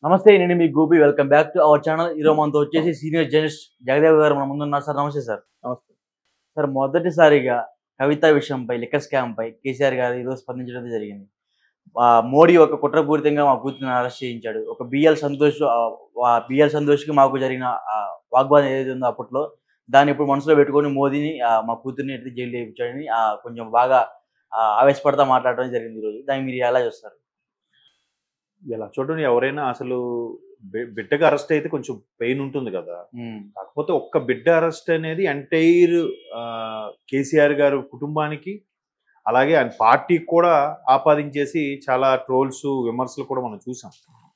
నమస్తే నేను మీ Gopi welcome back to our channel ఈరోజు మనతో వచ్చేసి సీనియర్ జర్నలిస్ట్ జగదేవ్ గారు మన ముందున్నారు సార్ నమస్తే సార్ నమస్తే. సార్ మొదటిసారిగా కవిత విషయంపై లిక్కర్ స్కామ్ పై కేసీఆర్ గారు ఈరోజు స్పందించడం జరిగింది ఆ, మోడీ ఒక కుట్రపూరితంగా మా కూతురిని అరెస్ట్ చేయించాడు ఒక బిఎల్ సంతోష్ బిఎల్ సంతోష్కి మాకు జరిగిన ఆ, వాగ్వాదం ఏదైతే ఉందో అప్పట్లో దాన్ని ఇప్పుడు మనసులో పెట్టుకొని మోదీని ఆ, మా కూతుర్ని ఎత్తి జైలు చేయించాడని ఆ, కొంచెం బాగా ఆ, ఆవేశపడతా మాట్లాడడం జరిగింది ఈరోజు దాన్ని మీరు ఎలా చూస్తారు ఇలా చూడండి ఎవరైనా అసలు బి- బిడ్డగా అరెస్ట్ అయితే కొంచెం పెయిన్ ఉంటుంది కదా ఉమ్, కాకపోతే ఒక్క బిడ్డ అరెస్ట్ అనేది ఎంటైర్ కేసీఆర్ గారు కుటుంబానికి అలాగే ఆయన పార్టీకి కూడా ఆపాదించేసి చాలా ట్రోల్స్ విమర్శలు కూడా మనం చూసాం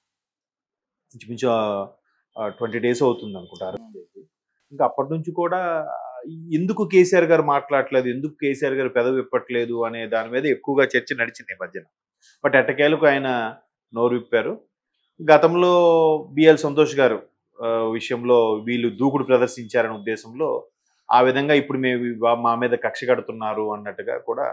ఇంచుమించు ట్వంటీ డేస్ అవుతుంది అనుకుంటా అరెస్ట్ చేసి ఇంకా అప్పటి నుంచి కూడా ఎందుకు కేసీఆర్ గారు మాట్లాడట్లేదు ఎందుకు కేసీఆర్ గారు పెదవి విప్పట్లేదు అనే దాని మీద ఎక్కువగా చర్చ నడిచింది ఈ మధ్యన బట్ ఎట్టకేలకు ఆయన నోరు విప్పారు గతంలో బిఎల్ సంతోష్ గారు ఆ, విషయంలో వీళ్ళు దూకుడు ప్రదర్శించారనే ఉద్దేశంలో ఆ విధంగా ఇప్పుడు మేము వా- మా మీద కక్ష కడుతున్నారు అన్నట్టుగా కూడా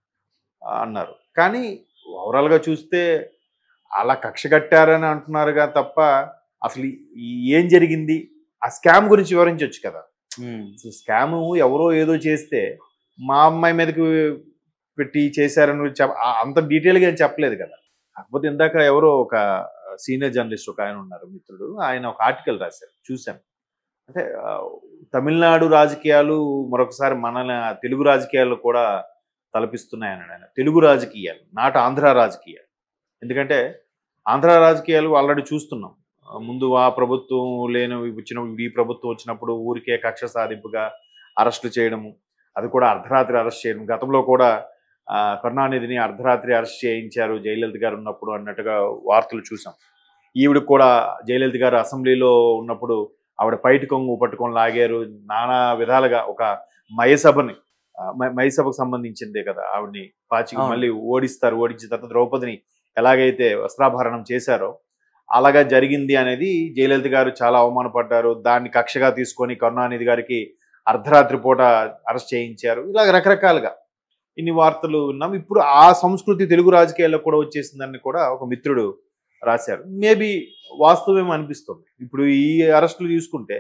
ఆ, అన్నారు కానీ ఓవరాల్గా చూస్తే అలా కక్ష కట్టారని అంటున్నారుగా తప్ప అసలు ఈ- ఏం జరిగింది ఆ స్కామ్ గురించి వివరించవచ్చు కదా ఉమ్, అసలు స్కామ్ ఎవరో ఏదో చేస్తే మా అమ్మాయి మీదకి పెట్టి చేశారని చెప్ప ఆ- అంత డీటెయిల్గా ఏం చెప్పలేదు కదా కాకపోతే ఇందాక ఎవరో ఒక సీనియర్ జర్నలిస్ట్ ఒక ఆయన ఉన్నారు మిత్రుడు ఆయన ఒక ఆర్టికల్ రాశారు చూశాను అంటే ఆ, తమిళనాడు రాజకీయాలు మరొకసారి మన తెలుగు రాజకీయాలు కూడా తలపిస్తున్నాయని ఆయన తెలుగు రాజకీయాలు నాట్ ఆంధ్ర రాజకీయాలు ఎందుకంటే ఆంధ్ర రాజకీయాలు ఆల్రెడీ చూస్తున్నాం ఆ, ముందు ఆ ప్రభుత్వం లేని వచ్చిన ఈ ప్రభుత్వం వచ్చినప్పుడు ఊరికే కక్ష సాధింపుగా అరెస్టులు చేయడము అది కూడా అర్ధరాత్రి అరెస్ట్ చేయడం గతంలో కూడా ఆ, కరుణానిధిని అర్ధరాత్రి అరెస్ట్ చేయించారు జయలలిత గారు ఉన్నప్పుడు అన్నట్టుగా వార్తలు చూసాం ఈవిడ కూడా జయలలిత గారు అసెంబ్లీలో ఉన్నప్పుడు ఆవిడ పైటి కొంగు పట్టుకొని లాగారు నానా విధాలుగా ఒక మయసభని ఆ, మయ- మయసభకు సంబంధించిందే కదా ఆవిడని పాచి అవును. మళ్ళీ ఓడిస్తారు ఓడించిన తర్వాత ద్రౌపదిని ఎలాగైతే వస్త్రాభరణం చేశారో అలాగా జరిగింది అనేది జయలలిత గారు చాలా అవమానపడ్డారు దాన్ని కక్షగా తీసుకొని కరుణానిధి గారికి అర్ధరాత్రి పూట అరెస్ట్ చేయించారు ఇలాగ రకరకాలుగా ఇన్ని వార్తలు విన్నాం ఇప్పుడు ఆ సంస్కృతి తెలుగు రాజకీయాల్లో కూడా వచ్చేసిందని కూడా ఒక మిత్రుడు రాశారు మేబీ వాస్తవం అనిపిస్తుంది ఇప్పుడు ఈ అరెస్టులు చూసుకుంటే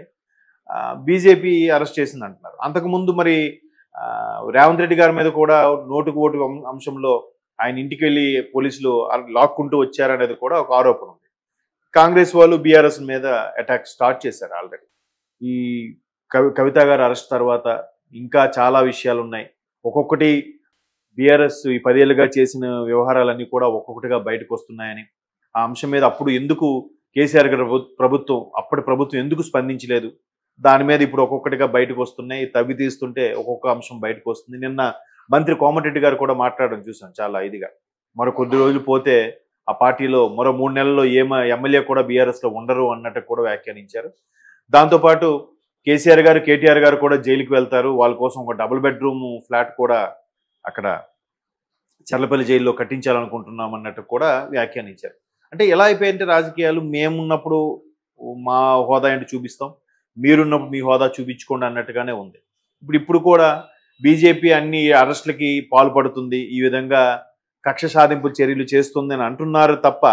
బీజేపీ అరెస్ట్ చేసింది అంటున్నారు అంతకుముందు మరి ఆ, రేవంత్ రెడ్డి గారి మీద కూడా నోటుకు ఓటు అం- అంశంలో ఆయన ఇంటికి వెళ్ళి పోలీసులు అలా లాక్కుంటూ వచ్చారనేది కూడా ఒక ఆరోపణ ఉంది కాంగ్రెస్ వాళ్ళు బీఆర్ఎస్ మీద అటాక్ స్టార్ట్ చేశారు ఆల్రెడీ ఈ కవి కవిత గారు అరెస్ట్ తర్వాత ఇంకా చాలా విషయాలు ఉన్నాయి ఒక్కొక్కటి బీఆర్ఎస్ ఈ పదేళ్లుగా చేసిన వ్యవహారాలన్నీ కూడా ఒక్కొక్కటిగా బయటకు వస్తున్నాయని ఆ అంశం మీద అప్పుడు ఎందుకు కేసీఆర్ గారి ప్రభు- ప్రభుత్వం అప్పటి ప్రభుత్వం ఎందుకు స్పందించలేదు దాని మీద ఇప్పుడు ఒక్కొక్కటిగా బయటకు వస్తున్నాయి తవ్వి తీస్తుంటే ఒక్కొక్క అంశం బయటకు వస్తుంది నిన్న మంత్రి కోమటిరెడ్డి గారు కూడా మాట్లాడడం చూసాం చాలా ఇదిగా మరో కొద్ది రోజులు పోతే ఆ పార్టీలో మరో మూడు నెలల్లో ఏమ ఎమ్మెల్యే కూడా బీఆర్ఎస్ లో ఉండరు అన్నట్టు కూడా వ్యాఖ్యానించారు దాంతోపాటు కేసీఆర్ గారు కేటీఆర్ గారు కూడా జైలుకి వెళ్తారు వాళ్ళ కోసం ఒక డబుల్ బెడ్రూమ్ ఫ్లాట్ కూడా అక్కడ చర్లపల్లి జైల్లో కట్టించాలనుకుంటున్నాం అన్నట్టు కూడా వ్యాఖ్యానించారు అంటే ఎలా అయిపోయింటే రాజకీయాలు మేమున్నప్పుడు మా హోదా ఏంటి చూపిస్తాం మీరున్నప్పుడు మీ హోదా చూపించుకోండి అన్నట్టుగానే ఉంది ఇప్పుడు ఇప్పుడు కూడా బీజేపీ అన్ని అరెస్టులకి పాల్పడుతుంది ఈ విధంగా కక్ష సాధింపు చర్యలు చేస్తుంది అని అంటున్నారు తప్ప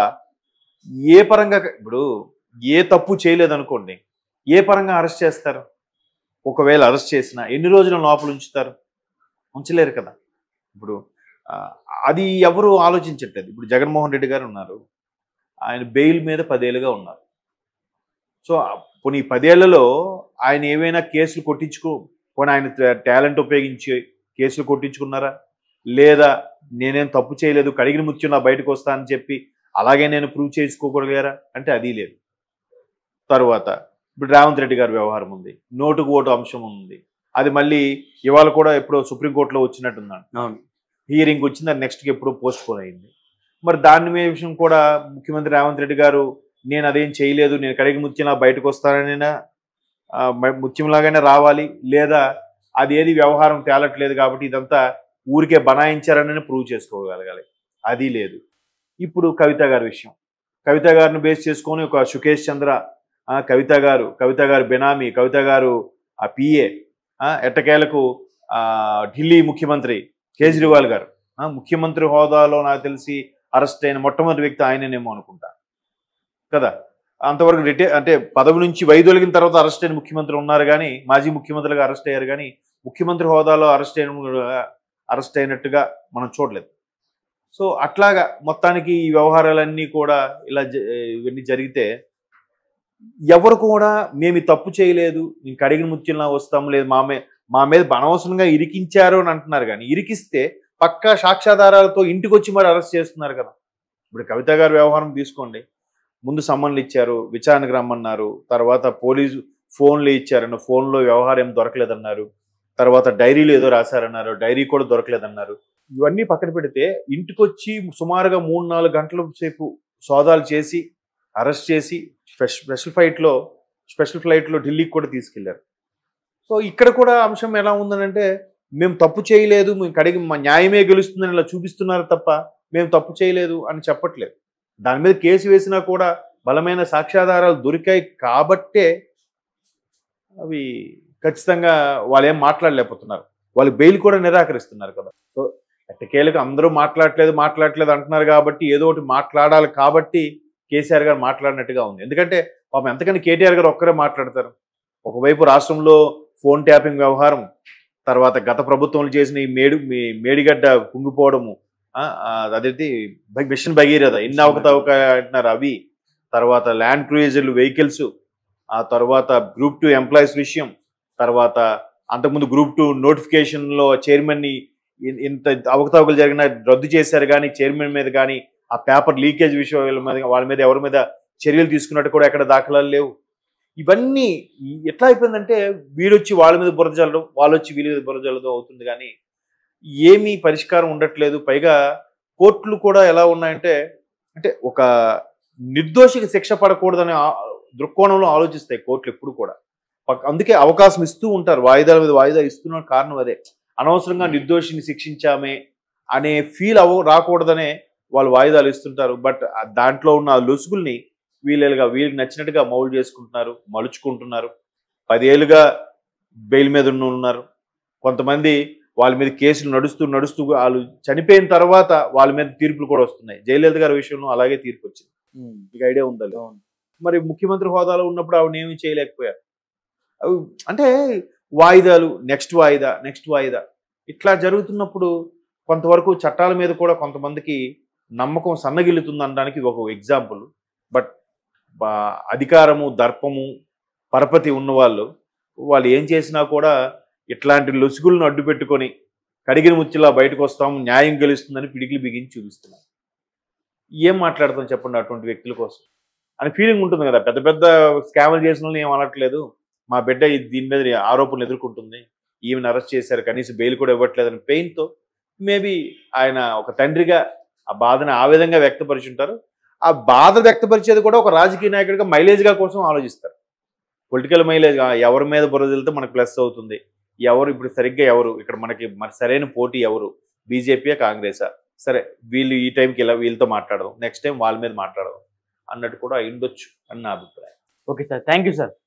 ఏ పరంగా ఇప్పుడు ఏ తప్పు చేయలేదనుకోండి ఏ పరంగా అరెస్ట్ చేస్తారు ఒకవేళ అరెస్ట్ చేసినా ఎన్ని రోజుల లోపల ఉంచుతారు ఉంచలేరు కదా ఇప్పుడు ఆ, అది ఎవరు ఆలోచించట్లేదు ఇప్పుడు జగన్మోహన్ రెడ్డి గారు ఉన్నారు ఆయన బెయిల్ మీద పదేళ్ళుగా ఉన్నారు సో పోనీ ఈ పదేళ్లలో ఆయన ఏమైనా కేసులు కొట్టించుకో పోనీ ఆయన టాలెంట్ ఉపయోగించి కేసులు కొట్టించుకున్నారా లేదా నేనేం తప్పు చేయలేదు కడిగిన ముత్యం నా బయటకు వస్తా అని చెప్పి అలాగే నేను ప్రూవ్ చేసుకోగలిగారా అంటే అది లేదు తర్వాత ఇప్పుడు రేవంత్ రెడ్డి గారి వ్యవహారం ఉంది నోటుకు ఓటు అంశం ఉంది అది మళ్ళీ ఇవాళ కూడా ఎప్పుడో సుప్రీంకోర్టులో వచ్చినట్టున్నాడు అవును హియరింగ్ వచ్చింది అది నెక్స్ట్కి ఎప్పుడో పోస్ట్ పోన్ అయింది మరి దాని మీద విషయం కూడా ముఖ్యమంత్రి రేవంత్ రెడ్డి గారు నేను అదేం చేయలేదు నేను కడిగి ముత్యంలా బయటకు వస్తానైనా ముత్యంలాగానే రావాలి లేదా అది ఏది వ్యవహారం తేలట్లేదు కాబట్టి ఇదంతా ఊరికే బనాయించారని ప్రూవ్ చేసుకోగలగాలి అది లేదు ఇప్పుడు కవిత గారి విషయం కవిత గారిని బేస్ చేసుకొని ఒక సుకేష్ చంద్ర ఆ, కవిత గారు కవిత గారు బెనామీ కవిత గారు ఆ పిఏ ఎట్టకేలకు ఆ, ఢిల్లీ ముఖ్యమంత్రి కేజ్రీవాల్ గారు ఆ, ముఖ్యమంత్రి హోదాలో నాకు తెలిసి అరెస్ట్ అయిన మొట్టమొదటి వ్యక్తి ఆయననేమో అనుకుంటా కదా అంతవరకు రిటే అంటే పదవి నుంచి వైదొలిగిన తర్వాత అరెస్ట్ అయిన ముఖ్యమంత్రి ఉన్నారు కానీ మాజీ ముఖ్యమంత్రిగా అరెస్ట్ అయ్యారు కానీ ముఖ్యమంత్రి హోదాలో అరెస్ట్ అయిన అరెస్ట్ అయినట్టుగా మనం చూడలేదు సో అట్లాగా మొత్తానికి ఈ వ్యవహారాలన్నీ కూడా ఇలా జ- ఇవన్నీ జరిగితే ఎవరు కూడా మేము ఈ తప్పు చేయలేదు మేము కడిగిన ముత్యంలా వస్తాం లేదు మా మే మా మీద అనవసరంగా ఇరికించారు అని అంటున్నారు కానీ ఇరికిస్తే పక్కా సాక్ష్యాధారాలతో ఇంటికి వచ్చి మరి అరెస్ట్ చేస్తున్నారు కదా ఇప్పుడు కవిత గారి వ్యవహారం తీసుకోండి ముందు సమ్మన్లు ఇచ్చారు విచారణకు రమ్మన్నారు తర్వాత పోలీసు ఫోన్లు ఇచ్చారన్న ఫోన్లో వ్యవహారం ఏం దొరకలేదన్నారు తర్వాత డైరీలు ఏదో రాశారన్నారు డైరీ కూడా దొరకలేదన్నారు ఇవన్నీ పక్కన పెడితే ఇంటికి వచ్చి సుమారుగా మూడు నాలుగు గంటల సేపు సోదాలు చేసి అరెస్ట్ చేసి స్పెషల్ స్పెషల్ ఫ్లైట్లో స్పెషల్ ఫ్లైట్లో ఢిల్లీకి కూడా తీసుకెళ్లారు సో ఇక్కడ కూడా అంశం ఎలా ఉందనంటే మేము తప్పు చేయలేదు మేము కడిగి మా న్యాయమే గెలుస్తుందని ఇలా చూపిస్తున్నారు తప్ప మేము తప్పు చేయలేదు అని చెప్పట్లేదు దాని మీద కేసు వేసినా కూడా బలమైన సాక్ష్యాధారాలు దొరికాయి కాబట్టే అవి ఖచ్చితంగా వాళ్ళు ఏం మాట్లాడలేకపోతున్నారు వాళ్ళు బెయిల్ కూడా నిరాకరిస్తున్నారు కదా సో ఎట్టకేలకు అందరూ మాట్లాడట్లేదు మాట్లాడట్లేదు అంటున్నారు కాబట్టి ఏదో ఒకటి మాట్లాడాలి కాబట్టి కేసీఆర్ గారు మాట్లాడినట్టుగా ఉంది ఎందుకంటే పాపం ఎంతకని కేటీఆర్ గారు ఒక్కరే మాట్లాడతారు ఒకవైపు రాష్ట్రంలో ఫోన్ ట్యాపింగ్ వ్యవహారం తర్వాత గత ప్రభుత్వంలో చేసిన ఈ మేడు మీ- మేడిగడ్డ కుంగిపోవడము ఆ, ఆ, అదేంటి బ- మిషన్ భగీరథ ఎన్ని అవకతవక అంటున్నారు అవి తర్వాత ల్యాండ్ క్రూయిజర్లు వెహికల్స్ ఆ తర్వాత గ్రూప్ టూ ఎంప్లాయీస్ విషయం తర్వాత అంతకుముందు గ్రూప్ టూ నోటిఫికేషన్లో చైర్మన్ని ఇన్- ఇంత అవకతవకలు జరిగిన రద్దు చేశారు కానీ చైర్మన్ మీద కానీ ఆ పేపర్ లీకేజ్ విషయం వీళ్ళ మీద వాళ్ళ మీద ఎవరి మీద చర్యలు తీసుకున్నట్టు కూడా ఎక్కడ దాఖలాలు లేవు ఇవన్నీ ఈ- ఎట్లా అయిపోయిందంటే వీడొచ్చి వాళ్ళ మీద బురద చల్లడం వాళ్ళు వచ్చి వీళ్ళ మీద బురద చల్లడం అవుతుంది కానీ ఏమీ పరిష్కారం ఉండట్లేదు పైగా కోర్టులు కూడా ఎలా ఉన్నాయంటే అంటే ఒక నిర్దోషికి శిక్ష పడకూడదనే ఆ- దృక్కోణంలో ఆలోచిస్తాయి కోర్టులు ఎప్పుడు కూడా పక్- అందుకే అవకాశం ఇస్తూ ఉంటారు వాయిదాల మీద వాయిదా ఇస్తున్న కారణం అదే అనవసరంగా నిర్దోషిని శిక్షించామే అనే ఫీల్ అవ రాకూడదనే వాళ్ళు వాయిదాలు ఇస్తుంటారు బట్ ఆ దాంట్లో ఉన్న ఆ లొసుగుల్ని వీళ్ళుగా వీళ్ళకి నచ్చినట్టుగా మౌల్డ్ చేసుకుంటున్నారు మలుచుకుంటున్నారు పదేళ్ళుగా బెయిల్ మీద ఉన్న ఉన్నారు కొంతమంది వాళ్ళ మీద కేసులు నడుస్తూ నడుస్తూ వాళ్ళు చనిపోయిన తర్వాత వాళ్ళ మీద తీర్పులు కూడా వస్తున్నాయి జయలలిత గారి విషయంలో అలాగే తీర్పు వచ్చింది మీకు ఐడియా ఉందా లేదా? అవును. మరి ముఖ్యమంత్రి హోదాలో ఉన్నప్పుడు ఆవిడ ఏమీ చేయలేకపోయారు అవి అంటే వాయిదాలు నెక్స్ట్ వాయిదా నెక్స్ట్ వాయిదా ఇట్లా జరుగుతున్నప్పుడు కొంతవరకు చట్టాల మీద కూడా కొంతమందికి నమ్మకం సన్నగిల్లుతుంది అనడానికి ఇది ఒక ఎగ్జాంపుల్ బట్ బా- అధికారము దర్పము పరపతి ఉన్నవాళ్ళు వాళ్ళు ఏం చేసినా కూడా ఇట్లాంటి లొసుగులను అడ్డు పెట్టుకొని కడిగిన ముచ్చిలా బయటకు వస్తాము న్యాయం గెలుస్తుందని పిడికిలు బిగించి చూపిస్తున్నారు ఏం మాట్లాడతాం చెప్పండి అటువంటి వ్యక్తుల కోసం అని ఫీలింగ్ ఉంటుంది కదా పెద్ద పెద్ద స్కామ్లు చేసిన వాళ్ళని ఏం అనట్లేదు మా బిడ్డ ఇది దీని మీద ఆరోపణలు ఎదుర్కొంటుంది ఈమెను అరెస్ట్ చేశారు కనీసం బెయిల్ కూడా ఇవ్వట్లేదని పెయిన్తో మేబీ ఆయన ఒక తండ్రిగా ఆ బాధను ఆ విధంగా వ్యక్తపరిచుంటారు ఆ బాధ వ్యక్తపరిచేది కూడా ఒక రాజకీయ నాయకుడిగా మైలేజ్గా కోసం ఆలోచిస్తారు పొలిటికల్ మైలేజ్ ఎవరి మీద బురద వెళ్తే మనకు ప్లస్ అవుతుంది ఎవరు ఇప్పుడు సరిగ్గా ఎవరు ఇక్కడ మనకి మరి సరైన పోటీ ఎవరు బీజేపీయా కాంగ్రెసా సరే వీళ్ళు ఈ టైంకి ఇలా వీళ్ళతో మాట్లాడదాం నెక్స్ట్ టైం వాళ్ళ మీద మాట్లాడదాం అన్నట్టు కూడా అయి ఉండొచ్చు అని నా అభిప్రాయం okay sir thank you sir